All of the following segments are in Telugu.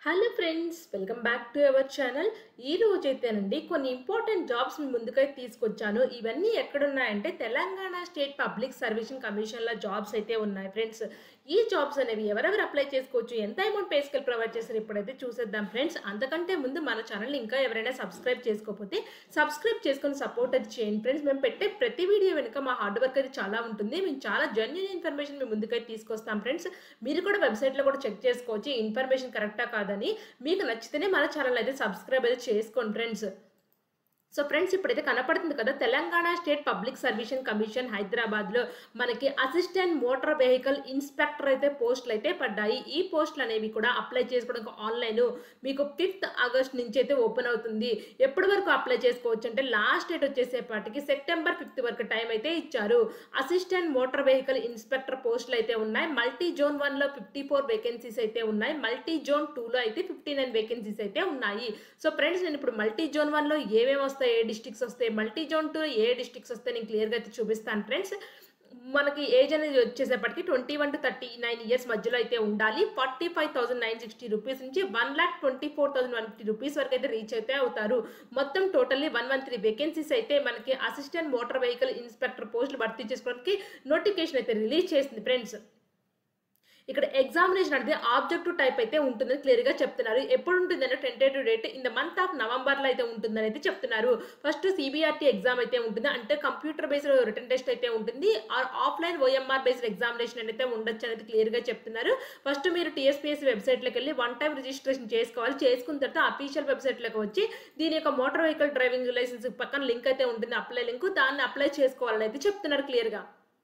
hello friends welcome back to our channel ఈ రోజు అయితేనండి కొన్ని ఇంపార్టెంట్ జాబ్స్ మీ ముందుకైతే తీసుకొచ్చాను ఇవన్నీ ఎక్కడున్నాయంటే తెలంగాణ స్టేట్ పబ్లిక్ సర్వీసింగ్ కమిషన్ల జాబ్స్ అయితే ఉన్నాయి ఫ్రెండ్స్ ఈ జాబ్స్ అనేవి ఎవరెవరు అప్లై చేసుకోవచ్చు ఎంత అమౌంట్ పే స్కేల్ ప్రొవైడ్ చేస్తారు ఇప్పుడైతే చూసేద్దాం ఫ్రెండ్స్ అంతకంటే ముందు మన ఛానల్ ఇంకా ఎవరైనా సబ్స్క్రైబ్ చేసుకోకపోతే సబ్స్క్రైబ్ చేసుకొని సపోర్ట్ అది చేయండి ఫ్రెండ్స్ మేము పెట్టే ప్రతి వీడియో వెనుక మా హార్డ్ వర్క్ అయితే చాలా ఉంటుంది మేము చాలా జెన్యున్ ఇన్ఫర్మేషన్ మీ ముందుకైతే తీసుకొస్తాం ఫ్రెండ్స్ మీరు కూడా వెబ్సైట్లో కూడా చెక్ చేసుకోవచ్చు ఈ ఇన్ఫర్మేషన్ కరెక్టా కాదని మీకు నచ్చితేనే మన ఛానల్ అయితే సబ్స్క్రైబ్ అయితే చేసుకోండి ఫ్రెండ్స్ సో ఫ్రెండ్స్ ఇప్పుడైతే కనపడుతుంది కదా Telangana state public service commission హైదరాబాద్లో మనకి అసిస్టెంట్ మోటార్ వెహికల్ ఇన్స్పెక్టర్ అయితే పోస్టులు అయితే పడ్డాయి ఈ పోస్టులు అనేవి కూడా అప్లై చేసుకోవడానికి ఆన్లైన్ మీకు ఫిఫ్త్ ఆగస్ట్ నుంచి అయితే ఓపెన్ అవుతుంది ఎప్పటి వరకు అప్లై చేసుకోవచ్చు అంటే లాస్ట్ డేట్ వచ్చేసేపటికి సెప్టెంబర్ ఫిఫ్త్ వరకు టైం అయితే ఇచ్చారు అసిస్టెంట్ మోటార్ వెహికల్ ఇన్స్పెక్టర్ పోస్టులు అయితే ఉన్నాయి మల్టీ జోన్ వన్లో ఫిఫ్టీ ఫోర్ వేకెన్సీస్ అయితే ఉన్నాయి మల్టీ జోన్ టూలో అయితే ఫిఫ్టీ నైన్ వేకెన్సీస్ అయితే ఉన్నాయి సో ఫ్రెండ్స్ నేను ఇప్పుడు మల్టీ జోన్ వన్లో ఏమేమి వస్తాయి ఏ డిస్ట్రిక్ట్స్ వస్తాయి మల్టీ జోన్ టూ ఏ డిస్ట్రిక్ట్స్ వస్తాయి నేను క్లియర్గా అయితే చూపిస్తాను ఫ్రెండ్స్ మనకి ఏజ్ అనేది వచ్చేసేపటికి twenty one to thirty nine years మధ్యలో అయితే ఉండాలి forty five thousand nine sixty rupees నుంచి one lakh twenty four thousand one fifty rupees వరకు అయితే రీచ్ అయితే అవుతారు మొత్తం totally one one three vacancies అయితే మనకి అసిస్టెంట్ మోటార్ వెహికల్ ఇన్స్పెక్టర్ పోస్టులు భర్తీ చేసుకోవడానికి నోటిఫికేషన్ అయితే రిలీజ్ చేసింది ఫ్రెండ్స్ ఇక్కడ ఎగ్జామినేషన్ అనేది ఆబ్జెక్టివ్ టైప్ అయితే ఉంటుందని క్లియర్గా చెప్తున్నారు ఎప్పుడు ఉంటుందంటే tentative date in the month of నవంబర్లో అయితే ఉంటుందని అయితే చెప్తున్నారు ఫస్ట్ సిబిఆర్టీ ఎగ్జామ్ అయితే ఉంటుంది అంటే కంప్యూటర్ బేస్డ్ రిటర్న్ టెస్ట్ అయితే ఉంటుంది or offline OMR based examination అయితే ఉండొచ్చు అనేది క్లియర్గా చెప్తున్నారు ఫస్ట్ మీరు టీఎస్పీఎస్సీ వెబ్సైట్లోకి వెళ్ళి వన్ టైం రిజిస్ట్రేషన్ చేసుకోవాలి చేసుకున్న తర్వాత అఫీషియల్ వెబ్సైట్లోకి వచ్చి దీని యొక్క మోటార్ వెహికల్ డ్రైవింగ్ లైసెన్స్ పక్కన లింక్ అయితే ఉంటుంది అప్లై లింక్ దాన్ని అప్లై చేసుకోవాలని అయితే చెప్తున్నారు క్లియర్గా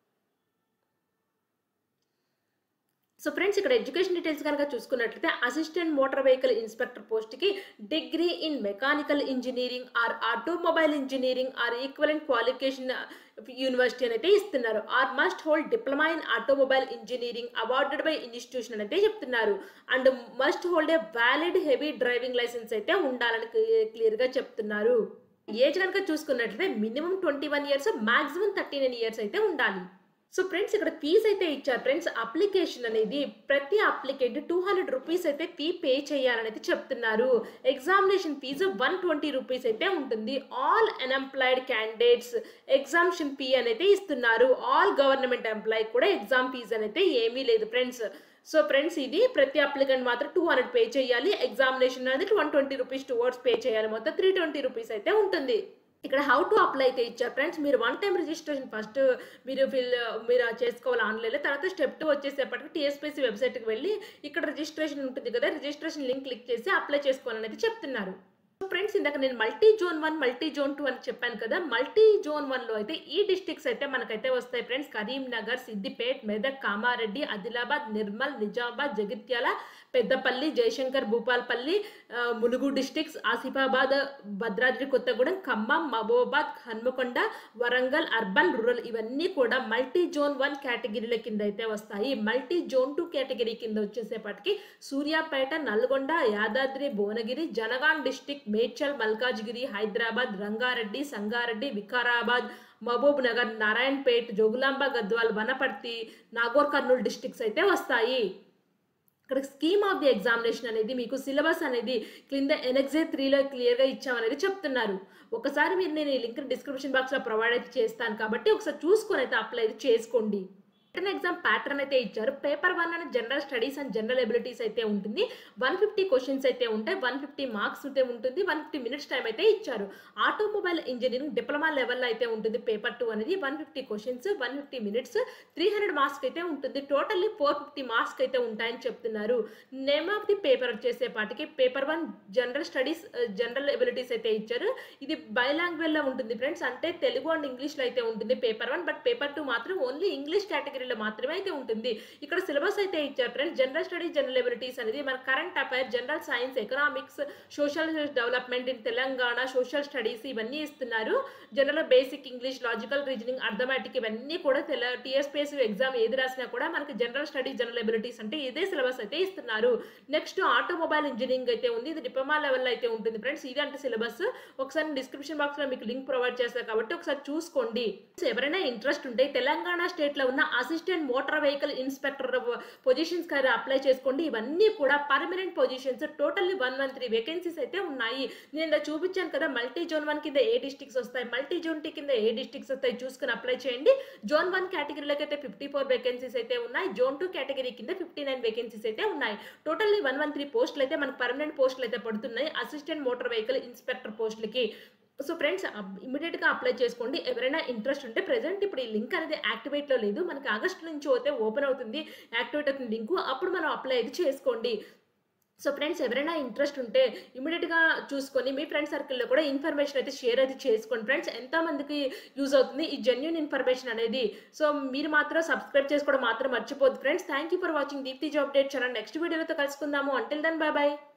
సో ఫ్రెండ్స్ ఇక్కడ ఎడ్యుకేషన్ డీటెయిల్స్ కనుక చూసుకున్నట్లయితే అసిస్టెంట్ మోటార్ వెహికల్ ఇన్స్పెక్టర్ పోస్ట్కి degree in mechanical engineering or automobile engineering or equivalent qualification university అని అయితే ఇస్తున్నారు or must hold diploma in automobile engineering awarded by institution అని అయితే చెప్తున్నారు and must hold a valid heavy driving licence అయితే ఉండాలని క్లియర్గా చెప్తున్నారు ఏజ్ కనుక చూసుకున్నట్లయితే minimum twenty one years maximum thirty nine years అయితే ఉండాలి సో ఫ్రెండ్స్ ఇక్కడ ఫీజ్ అయితే ఇచ్చారు ఫ్రెండ్స్ అప్లికేషన్ అనేది ప్రతి అప్లికెంట్ టూ హండ్రెడ్ రూపీస్ అయితే ఫీ పే చేయాలని అయితే చెప్తున్నారు examination fees one twenty rupees అయితే ఉంటుంది all unemployed candidates examination fee అనేది ఇస్తున్నారు ఆల్ గవర్నమెంట్ ఎంప్లాయీ కూడా ఎగ్జామ్ ఫీజు అనేది ఏమీ లేదు ఫ్రెండ్స్ సో ఫ్రెండ్స్ ఇది ప్రతి అప్లికెంట్ మాత్రం టూ హండ్రెడ్ పే చేయాలి ఎగ్జామినేషన్ అనేది one twenty rupees towards pay చేయాలి మొత్తం త్రీ ట్వంటీ రూపీస్ అయితే ఉంటుంది ఇక్కడ హౌ టు అప్లై అయితే ఇచ్చారు ఫ్రెండ్స్ మీరు వన్ టైం రిజిస్ట్రేషన్ ఫస్ట్ మీరు ఫిల్ మీరు చేసుకోవాలి ఆన్లైన్లో తర్వాత స్టెప్ టూ వచ్చేసేపటికి టీఎస్పీసీ వెబ్సైట్కి వెళ్ళి ఇక్కడ రిజిస్ట్రేషన్ ఉంటుంది కదా రిజిస్ట్రేషన్ లింక్ క్లిక్ చేసి అప్లై చేసుకోవాలని అయితే చెప్తున్నారు ఫ్రెండ్స్ ఇందాక నేను multi zone one multi zone two అని చెప్పాను కదా మల్టీ జోన్ వన్లో అయితే ఈ డిస్ట్రిక్ట్స్ అయితే మనకైతే వస్తాయి friends Karimnagar Siddipet Medak Kamareddy Adilabad Nirmal Nizamabad Jagtial Peddapalli Jayashankar Bhupalpally Mulugu districts Asifabad Bhadradri Kothagudem Khammam Mahabubabad Hanamkonda Warangal urban rural ఇవన్నీ కూడా మల్టీ జోన్ వన్ కేటగిరీల కింద అయితే వస్తాయి మల్టీ జోన్ టూ కేటగిరీ కింద వచ్చేసేపటికి Suryapet Nalgonda Yadadri Bhuvanagiri Jangaon district Medchal Malkajgiri Hyderabad Rangareddy Sangareddy Vikarabad Mahabub Nagar Narayanpet Jogulamba Gadwal Wanaparthy Nagarkurnool districts అయితే వస్తాయి ఇక్కడ స్కీమ్ ఆఫ్ ది ఎగ్జామినేషన్ అనేది మీకు సిలబస్ అనేది క్రింద ఎనెక్జే త్రీలో క్లియర్గా ఇచ్చామనేది చెప్తున్నారు ఒకసారి మీరు నేను ఈ లింక్ డిస్క్రిప్షన్ బాక్స్లో ప్రొవైడ్ అయితే చేస్తాను కాబట్టి ఒకసారి చూసుకొని అయితే అప్లై చేసుకోండి రిటర్న్ ఎగ్జామ్ ప్యాటర్న్ అయితే ఇచ్చారు పేపర్ వన్ అని general studies and general abilities అయితే ఉంటుంది వన్ ఫిఫ్టీ క్వశ్చన్స్ అయితే ఉంటాయి వన్ ఫిఫ్టీ మార్క్స్ అయితే ఉంటుంది వన్ ఫిఫ్టీ మినిట్స్ టైం అయితే ఇచ్చారు ఆటోమొబైల్ ఇంజనీరింగ్ డిప్లొమా లెవెల్లో అయితే ఉంటుంది పేపర్ టూ అనేది one fifty questions one fifty minutes three hundred marks అయితే ఉంటుంది టోటల్లీ ఫోర్ ఫిఫ్టీ మార్క్స్ అయితే ఉంటాయని చెప్తున్నారు నేమ్ ఆఫ్ ది పేపర్ వచ్చేసేపాటికి paper one general studies general abilities అయితే ఇచ్చారు ఇది బై లాంగ్వేజ్లో ఉంటుంది ఫ్రెండ్స్ అంటే తెలుగు అండ్ ఇంగ్లీష్లో అయితే ఉంటుంది paper one but paper two మాత్రం ఓన్లీ ఇంగ్లీష్ కేటగిరీ కేటగిరీలో మాత్రమే అయితే ఉంటుంది ఇక్కడ సిలబస్ అయితే ఇచ్చారు friends general studies general abilities అనేది మన current affair general science economics social development in Telangana social studies ఇవన్నీ ఇస్తున్నారు general basic English logical reasoning arithmetic ఇవన్నీ కూడా తెల టీఎస్పీఎస్ ఎగ్జామ్ ఏది రాసినా కూడా మనకి జనరల్ స్టడీస్ జనరల్ ఎబిలిటీస్ అంటే ఇదే సిలబస్ అయితే ఇస్తున్నారు నెక్స్ట్ ఆటోమొబైల్ ఇంజనీరింగ్ అయితే ఉంది ఇది డిప్లొమా లెవెల్ అయితే ఉంటుంది ఫ్రెండ్స్ ఇది అంటే సిలబస్ ఒకసారి డిస్క్రిప్షన్ బాక్స్లో మీకు లింక్ ప్రొవైడ్ చేస్తారు కాబట్టి ఒకసారి చూసుకోండి ఎవరైనా ఇంట్రెస్ట్ ఉంటే తెలంగాణ స్టేట్లో ఉన్న assistant motor vehicle inspector positions కానీ అప్లై చేసుకోండి ఇవన్నీ కూడా permanent positions totally one one three vacancies అయితే ఉన్నాయి నేను ఇందా చూపించాను కదా మల్టీ జోన్ వన్ కింద ఏ డిస్టిక్స్ వస్తాయి మల్టీ జోన్ టీ కింద ఏ డిస్టిక్స్ వస్తాయి చూసుకుని అప్లై చేయండి జోన్ వన్ కేటగిరీలోకి అయితే ఫిఫ్టీ ఫోర్ వేకెన్సీస్ అయితే ఉన్నాయి జోన్ టూ కేటగిరీ కింద ఫిఫ్టీ నైన్ వేకెన్సీస్ అయితే ఉన్నాయి టోటల్లీ వన్ వన్ త్రీ పోస్టులు అయితే మనకు పర్మనెంట్ పోస్టులు అయితే పడుతున్నాయి అసిస్టెంట్ మోటార్ వెహికల్ ఇన్స్పెక్టర్ పోస్టులకి సో ఫ్రెండ్స్ ఇమీడియట్గా అప్లై చేసుకోండి ఎవరైనా ఇంట్రెస్ట్ ఉంటే ప్రెసెంట్ ఇప్పుడు ఈ లింక్ అనేది యాక్టివేట్లో లేదు మనకి ఆగస్ట్ నుంచి అయితే ఓపెన్ అవుతుంది యాక్టివేట్ అవుతుంది లింక్ అప్పుడు మనం అప్లై అయితే చేసుకోండి సో ఫ్రెండ్స్ ఎవరైనా ఇంట్రెస్ట్ ఉంటే ఇమీడియట్గా చూసుకొని మీ ఫ్రెండ్ సర్కిల్లో కూడా ఇన్ఫర్మేషన్ అయితే షేర్ అయితే చేసుకోండి ఫ్రెండ్స్ ఎంతమందికి యూజ్ అవుతుంది ఈ జెన్యున్ ఇన్ఫర్మేషన్ అనేది సో మీరు మాత్రం సబ్స్క్రైబ్ చేసుకోవడం మాత్రం మర్చిపోద్దు friends thank you for watching Deepthi job update channel next వీడియోతో కలుసుకుందాము అంటిల్ దెన్ బాయ్ బాయ్